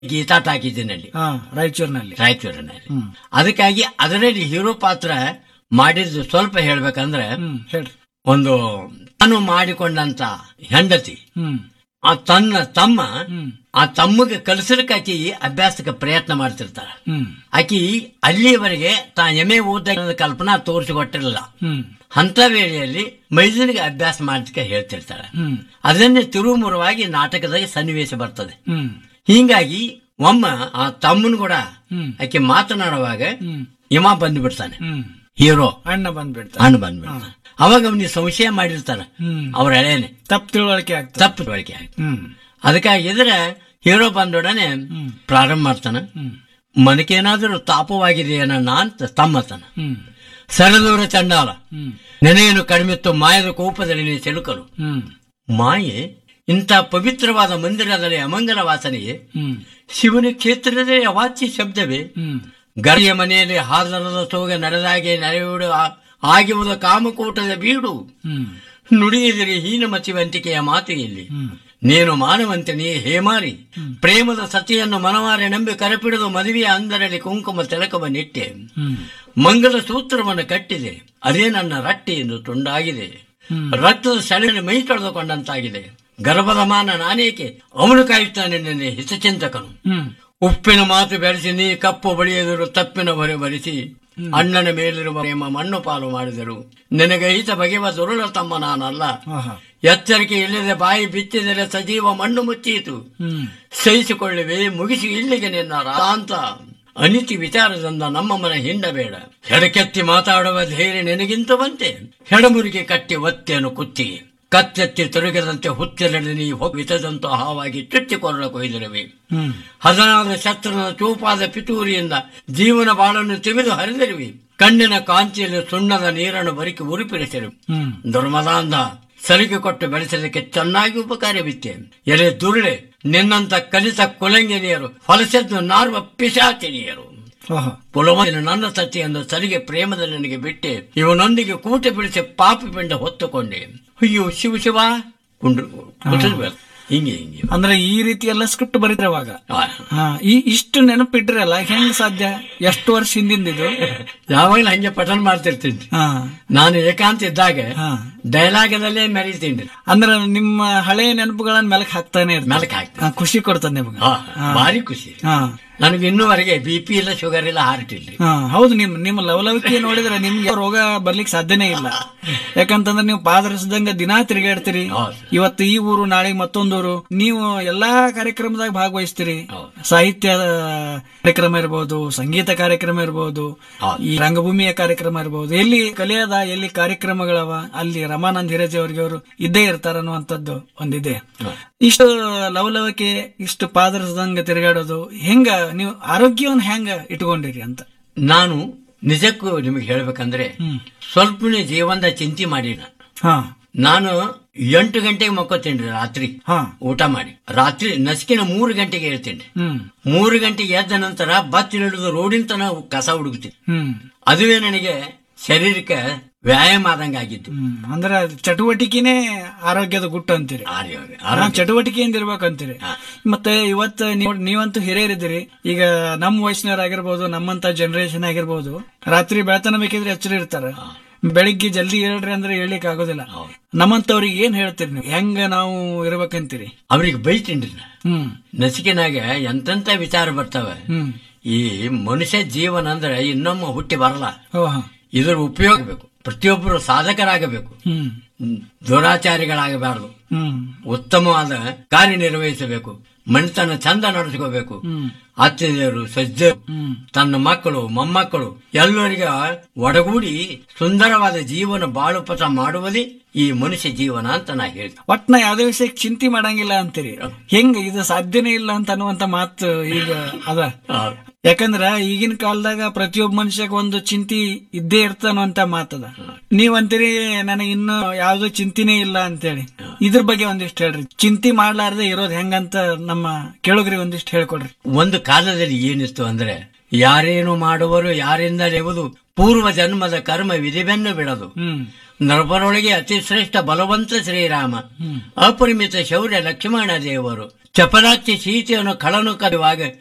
ಗೀತಾ ಟಾಕಿಜಿನಲ್ಲಿ ಹಾ ರಾಯಚೂರಿನಲ್ಲಿ ರಾಯಚೂರಿನಲ್ಲಿ ಹ್ಮ್. ಅದಕ್ಕಾಗಿ ಅದರಲ್ಲಿ ಹೀರೋ ಪಾತ್ರ ಮಾಡಿದ್ದು ಸ್ವಲ್ಪ ಹೇಳ್ಬೇಕಂದ್ರೆ ಹ್ಮ್ ಹೇಳ್ರಿ ಒಂದು ತಾನು ಮಾಡಿಕೊಂಡಂತ ಹೆಂಡತಿ ಹ್ಮ್ ಆ ತನ್ನ ತಮ್ಮ ಹ್ಮ್ ಆ ತಮ್ಮಗೆ ಕಲಿಸಲಿಕ್ಕೆ ಆಕಿ ಅಭ್ಯಾಸಕ್ಕೆ ಪ್ರಯತ್ನ ಮಾಡ್ತಿರ್ತಾಳ ಹ್ಮ್ ಆಕಿ ಅಲ್ಲಿಯವರೆಗೆ ತಾ ಎಮೆ ಓದ ಕಲ್ಪನಾ ತೋರಿಸಿಕೊಟ್ಟಿರಲಿಲ್ಲ ಹ್ಮ್ ಅಂತ ವೇಳೆಯಲ್ಲಿ ಮೈದನಿಗೆ ಅಭ್ಯಾಸ ಮಾಡಲಿಕ್ಕೆ ಹೇಳ್ತಿರ್ತಾಳೆ ಹ್ಮ್ ಅದನ್ನೇ ತಿರುಮುರುವಾಗಿ ನಾಟಕದಾಗ ಸನ್ನಿವೇಶ ಬರ್ತದೆ ಹ್ಮ್ ಹೀಗಾಗಿ ಒಮ್ಮ ಆ ತಮ್ಮನ್ ಕೂಡ ಹ್ಮ್ ಆಕೆ ಮಾತನಾಡುವಾಗ ಹ್ಮ್ ಇಮ ಬಂದ್ಬಿಡ್ತಾನೆ ಹ್ಮ್ ಹೀರೋ ಅಣ್ಣ ಬಂದ್ಬಿಡ್ತಾರೆ ಹಣ್ಣು ಬಂದ್ಬಿಡ್ತಾನೆ ಅವಾಗ ಅವನಿಗೆ ಸಂಶಯ ಮಾಡಿರ್ತಾರ ಹ್ಮ್ ಅವ್ರ ಎಳೆನೆ ತಪ್ಪು ತಿಳುವಳಿಕೆ ಆಗ್ತದೆ ತಪ್ಪು ಬಳಕೆ ಆಯ್ತು ಹ್ಮ್ ಅದಕ್ಕಾಗಿ ಇದ್ರೆ ಹೀರೋ ಬಂದೊಡನೆ ಹ್ಮ್. ಪ್ರಾರಂಭ ಮಾಡ್ತಾನ ಹ್ಮ್ ಮನಕೇನಾದ್ರೂ ತಾಪವಾಗಿದೆಯೇನ ಅಂತ ತಮ್ಮತನ ಹ್ಮ್ ಸರದೂರ ಚಂಡಾಲ ಹ್ಮ್ ನೆನೆಯನ್ನು ಕಡಿಮಿತ್ತು ಮಾಯದ ಕೋಪದಲ್ಲಿ ನೀ ಸಿಲುಕಲು ಹ್ಮ್ ಮಾಯೆ ಇಂಥ ಪವಿತ್ರವಾದ ಮಂದಿರದಲ್ಲಿ ಅಮಂಗಲ ವಾಸನೆಯೇ ಹ್ಮ್ ಶಿವನ ಕ್ಷೇತ್ರದಲ್ಲಿ ಅವಾಚ್ಯ ಶಬ್ದವೇ ಹ್ಮ್ ಗರಿಯ ಮನೆಯಲ್ಲಿ ಹಾದರದ ಸೋಗ ನಡೆದಾಗೆ ನಡೆಯುವುದು ಆ- ಆಗಿರುವುದು ಕಾಮಕೂಟದ ಬೀಡು ಹ್ಮ್ ನುಡಿಯಿದರೆ ಹೀನ ಮತಿವಂತಿಕೆಯ ಮಾತು ಇಲ್ಲಿ ಹ್ಮ್ ನೀನು ಮಾನವಂತನೇ ಹೇಮಾರಿ ಪ್ರೇಮದ ಸತಿಯನ್ನು ಮನವಾರೆ ನಂಬಿ ಕರಪಿಡಿದು ಮದುವೆಯ ಅಂದರಲ್ಲಿ ಕುಂಕುಮ ತಿಲಕವನ್ನಿಟ್ಟೆ ಹ್ಮ್ ಮಂಗಲ ಸೂತ್ರವನ್ನು ಕಟ್ಟಿದೆ ಅದೇ ನನ್ನ ರಟ್ಟಿ ಎಂದು ತುಂಡಾಗಿದೆ ಹ್ಮ್. ರಕ್ತದ ಸೆಳೆಯಲ್ಲಿ ಮೈ ತೊಳೆದುಕೊಂಡಂತಾಗಿದೆ ಗರ್ಭದ ಮಾನ ನಾನೇಕೆ ಅವನು ಕಾಯುತ್ತಾನೆ ನಿನ್ನೆ ಹಿತಚಿಂತಕನು ಹ್ಮ್ ಉಪ್ಪಿನ ಮಾತು ಬೆಳೆಸಿ ನೀ ಕಪ್ಪು ಬಳಿಯದರು ತಪ್ಪಿನ ಹೊರೆ ಬರಿಸಿ ಅಣ್ಣನ ಮೇಲಿರುವ ಪ್ರೇಮ ಮಣ್ಣು ಪಾಲು ಮಾಡಿದರು ನಿನಗೆ ಹಿತ ಬಗೆವ ದುರುಳ ತಮ್ಮ ನಾನಲ್ಲ ಆಹಾ ಎಚ್ಚರಿಕೆ ಇಲ್ಲದೆ ಬಾಯಿ ಬಿತ್ತಿದರೆ ಸಜೀವ ಮಣ್ಣು ಮುಚ್ಚೀತು ಹ್ಮ್ ಸಹಿಸಿಕೊಳ್ಳುವೆ ಮುಗಿಸಿ ಇಲ್ಲಿಗೆ ನಿನ್ನ ರಾಂತ ಅನಿತಿ ವಿಚಾರದಿಂದ ನಮ್ಮ ಮನ ಹಿಂಡಬೇಡ ಹೆಡಕೆತ್ತಿ ಮಾತಾಡುವ ಧೈರ್ಯ ನಿನಗಿಂತ ಬಂತೆ ಹೆಡಮುರಿಗೆ ಕಟ್ಟಿ ಒತ್ತೆಯನ್ನು ಕುತ್ತಿ ಕತ್ತೆತ್ತಿ ತಿರುಗದಂತೆ ಹುತ್ತಿರಲಿ ನೀ ವಿತದಂತ ಹಾವಾಗಿ ಚುಚ್ಚಿಕೊಳ್ಳ ಕೊಯ್ದಿರುವೆ ಹ್ಮ್ ಹದನಾದ ಶಸ್ತ್ರನ ಚೂಪಾದ ಪಿತೂರಿಯಿಂದ ಜೀವನ ಬಾಳನ್ನು ತಿವಿದು ಹರಿದಿರುವಿ ಕಣ್ಣಿನ ಕಾಂತಿಯಲ್ಲಿ ಸುಣ್ಣದ ನೀರನ್ನು ಬರಿಕಿ ಉರುಪಿರಿಸಿರು ಹ್ಮ್ ದುರ್ಮದಾಂಧ ಸಲಿಗೆ ಕೊಟ್ಟು ಬೆಳೆಸಲಿಕ್ಕೆ ಚೆನ್ನಾಗಿ ಉಪಕಾರವಿತ್ತೆ ಎಲೆ ದುರುಳೆ ನಿನ್ನಂತ ಕಲಿತ ಕುಲಂಗಿನಿಯರು ಹೊಲಸೆದ್ದು ನಾರುವ ಪಿಶಾಚಿನಿಯರು ಆಹಾ ಪುಲವನ ನನ್ನ ಸತಿಯನ್ನು ಸರಿಗೆ ಪ್ರೇಮದಲ್ಲಿ ನನಗೆ ಬಿಟ್ಟೆ ಇವನೊಂದಿಗೆ ಕೂಟ ಬಿಡಿಸಿ ಪಾಪಿ ಪಿಂಡ ಹೊತ್ತುಕೊಂಡೆ ಅಯ್ಯೋ ಶಿವ ಶಿವ ಕುಂಡ್ರು ಕುಟುಂಬ ಹಿಂಗೆ ಹಿಂಗೆ ಅಂದ್ರೆ ಈ ರೀತಿ ಎಲ್ಲ ಸ್ಕ್ರಿಪ್ಟ್ ಬರೀತಾರೆ ಅವಾಗ ಆ, ಹಾ ಈ ಇಷ್ಟು ನೆನಪಿಟ್ರಲ್ಲ ಹೆಂಗ್ ಸಾಧ್ಯ ಎಷ್ಟು ವರ್ಷ ಹಿಂದಿಂದ ಇದು ಯಾವಾಗಲೂ ಹಂಗೆ ಪಠಣ ಮಾಡ್ತಿರ್ತೀನಿ ಹಾ ನಾನು ಏಕಾಂತ ಇದ್ದಾಗ ಹಾ ಡೈಲಾಗದಲ್ಲೇ ಮೆರೀತೀನಿ ಅಂದ್ರೆ ನಿಮ್ಮ ಹಳೆ ನೆನಪುಗಳನ್ನ ಮೆಲಕ್ ಹಾಕ್ತಾನೆ ಇರ್ತಾರೆ ಮೆಲಕ್ ಹಾಕ್ತೀನಿ ಹಾ, ಖುಷಿ ಕೊಡ್ತದೆ ನಿಮ್ಗೆ ಹಾ, ಭಾರಿ ಖುಷಿ ಹಾ ನನಗೆ ಇನ್ನೂವರೆಗೆ ಬಿ ಪಿ ಇಲ್ಲ ಶುಗರ್ ಇಲ್ಲ ಹಾರ್ಟ್ ಇಲ್ಲ ಹಾ ಹೌದು ನಿಮ್ ನಿಮ್ಮ ಲವಲವಿಕೆ ನೋಡಿದ್ರೆ ನಿಮ್ಗೆ ರೋಗ ಬರ್ಲಿಕ್ಕೆ ಸಾಧ್ಯನೇ ಇಲ್ಲ ಯಾಕಂತಂದ್ರೆ ನೀವು ಪಾದರಸದಂಗ ದಿನಾ ತಿರುಗಾಡ್ತೀರಿ ಹೌದು. ಇವತ್ತು ಈ ಊರು ನಾಳೆ ಮತ್ತೊಂದೂರು ನೀವು ಎಲ್ಲಾ ಕಾರ್ಯಕ್ರಮದಾಗ ಭಾಗವಹಿಸ್ತೀರಿ ಹೌದು. ಸಾಹಿತ್ಯ ಕಾರ್ಯಕ್ರಮ ಇರಬಹುದು ಸಂಗೀತ ಕಾರ್ಯಕ್ರಮ ಇರಬಹುದು ಹೌದು. ಈ ರಂಗಭೂಮಿಯ ಕಾರ್ಯಕ್ರಮ ಇರಬಹುದು ಎಲ್ಲಿ ಕಲಿಯದ ಎಲ್ಲಿ ಕಾರ್ಯಕ್ರಮಗಳವ ಅಲ್ಲಿ ರಮಾನಂದ್ ಹಿರೇಜಿ ಅವ್ರಿಗೆ ಅವರು ಇದ್ದೇ ಇರ್ತಾರ ಅನ್ನುವಂಥದ್ದು ಒಂದಿದೆ ಇಷ್ಟು ಲವಲವಿಕೆ ಇಷ್ಟು ಪಾದರಸದಂಗ ತಿರುಗಾಡೋದು ಹೆಂಗ ನೀವು ಆರೋಗ್ಯವನ್ನು ಹೆಂಗ ಇಟ್ಕೊಂಡಿರಿ ಅಂತ ನಾನು ನಿಜಕ್ಕೂ ನಿಮಗೆ ಹೇಳ್ಬೇಕಂದ್ರೆ ಹ್ಮ್ ಸ್ವಲ್ಪನೇ ಜೀವನದ ಚಿಂತೆ ಮಾಡಿನ ಹಾ ನಾನು ಎಂಟು ಗಂಟೆಗೆ ಮಕ್ಕೋತೀನಿ ರಾತ್ರಿ ಹಾ ಊಟ ಮಾಡಿ ರಾತ್ರಿ ನಸಿಕಿನ ಮೂರು ಗಂಟೆಗೆ ಹೇಳ್ತೀನಿ ಹ್ಮ್ ಮೂರು ಗಂಟೆಗೆ ಎದ್ದ ನಂತರ ಬತ್ ಹಿಡಿದು ರೋಡಿನ ತನ ಕಸ ಹುಡುಕ್ತೀನಿ ಹ್ಮ್ ಅದುವೇ ನನಗೆ ಶರೀರಕ್ಕೆ ವ್ಯಾಯಾಮ ಆದಂಗ ಆಗಿದ್ದು ಹ್ಮ್ ಅಂದ್ರೆ ಚಟುವಟಿಕೆನೇ ಆರೋಗ್ಯದ ಗುಟ್ಟು ಅಂತೀರಿ ಆರ್ಯ- ಹಾ, ಆರೋಗ್ಯ. ಚಟುವಟಿಕೆಯಿಂದ ಇರ್ಬೇಕಂತೀರಿ ಹಾ. ಮತ್ತೆ ಇವತ್ತು ನೀವು ನೀವಂತೂ ಹಿರಿಯರಿದ್ದೀರಿ ಈಗ ನಮ್ಮ ವಯಸ್ಸಿನವರಾಗಿರ್ಬೋದು ನಮ್ಮಂತ ಜನರೇಷನ್ ಆಗಿರ್ಬೋದು ರಾತ್ರಿ ಬೆಳತನ ಬೇಕಿದ್ರೆ ಎಚ್ಚರ ಇರ್ತಾರ ಬೆಳಿಗ್ಗೆ ಜಲ್ದಿ ಹೇಳ್ರಿ ಅಂದ್ರೆ ಹೇಳಿಕ್ ಆಗೋದಿಲ್ಲ ಹೌದು. ನಮ್ಮಂತವ್ರಿಗೆ ಏನ್ ಹೇಳ್ತೀರಿ ನೀವು ಹೆಂಗ ನಾವು ಇರ್ಬೇಕಂತೀರಿ ಅವ್ರಿಗೆ ಬೈತೀನಿ ನಾ. ಹ್ಮ್ ನಸಿಕಿನಾಗ ಎಂತೆಂತ ವಿಚಾರ ಬರ್ತವೆ ಹ್ಮ್ ಈ ಮನುಷ್ಯ ಜೀವನ ಅಂದ್ರೆ ಇನ್ನೊಮ್ಮೆ ಹುಟ್ಟಿ ಬರಲ್ಲ ಓ ಹಾ ಇದರ ಉಪಯೋಗ ಬೇಕು ಪ್ರತಿಯೊಬ್ಬರು ಸಾಧಕರಾಗಬೇಕು ಹ್ಮ್ ದುರಾಚಾರಿಗಳಾಗಬಾರದು ಹ್ಮ್ ಉತ್ತಮವಾದ ಕಾರ್ಯನಿರ್ವಹಿಸಬೇಕು ಮನೆತನ ಚಂದ ನಡೆಸ್ಕೋಬೇಕು ಹ್ಮ್ ಅತ್ತಿಗೆಯರು ಸಜ್ಜರು ಹ್ಮ್ ತನ್ನ ಮಕ್ಕಳು ಮೊಮ್ಮಕ್ಕಳು ಎಲ್ಲರಿಗೆ ಒಡಗೂಡಿ ಸುಂದರವಾದ ಜೀವನ ಬಾಳುಪಟ ಮಾಡುವುದೇ ಈ ಮನುಷ್ಯ ಜೀವನ ಅಂತ ನಾ ಹೇಳ್ತೀನಿ ಒಟ್ನ ಯಾವ್ದೇ ವಿಷಯಕ್ಕೆ ಚಿಂತೆ ಮಾಡಂಗಿಲ್ಲ ಅಂತೀರಿ ಹೆಂಗ ಇದು ಸಾಧ್ಯನೇ ಇಲ್ಲ ಅಂತ ಅನ್ನುವಂತ ಮಾತು ಈಗ ಅದ ಯಾಕಂದ್ರ ಈಗಿನ ಕಾಲದಾಗ ಪ್ರತಿಯೊಬ್ಬ ಮನುಷ್ಯಗ ಒಂದು ಚಿಂತಿ ಇದ್ದೇ ಇರ್ತಾನಂತ ಮಾತದ ನೀವಂತೀರಿ ನನಗೆ ಇನ್ನು ಯಾವ್ದು ಚಿಂತಿನೇ ಇಲ್ಲ ಅಂತೇಳಿ ಇದ್ರ ಬಗ್ಗೆ ಒಂದಿಷ್ಟು ಹೇಳ್ರಿ ಚಿಂತಿ ಮಾಡ್ಲಾರ್ದೆ ಇರೋದ್ ಹೆಂಗಂತ ನಮ್ಮ ಕೇಳುಗ್ರಿಗೆ ಒಂದಿಷ್ಟು ಹೇಳ್ಕೊಡ್ರಿ ಒಂದು ಕಾಲದಲ್ಲಿ ಏನಿತ್ತು ಅಂದ್ರೆ ಯಾರೇನು ಮಾಡುವರು ಯಾರಿಂದ ಲೆವುದು ಪೂರ್ವ ಜನ್ಮದ ಕರ್ಮ ವಿಧಿಬೆನ್ನು ಬಿಡದು ಹ್ಮ್ ನರಪರೊಳಗೆ ಅತಿ ಶ್ರೇಷ್ಠ ಬಲವಂತ ಶ್ರೀರಾಮ ಅಪರಿಮಿತ ಶೌರ್ಯ ಲಕ್ಷ್ಮಣ ದೇವರು ಚಪರಾಕ್ಷಿ ಸೀತೆಯನ್ನು ಕಳನು ಕರೆಯುವಾಗ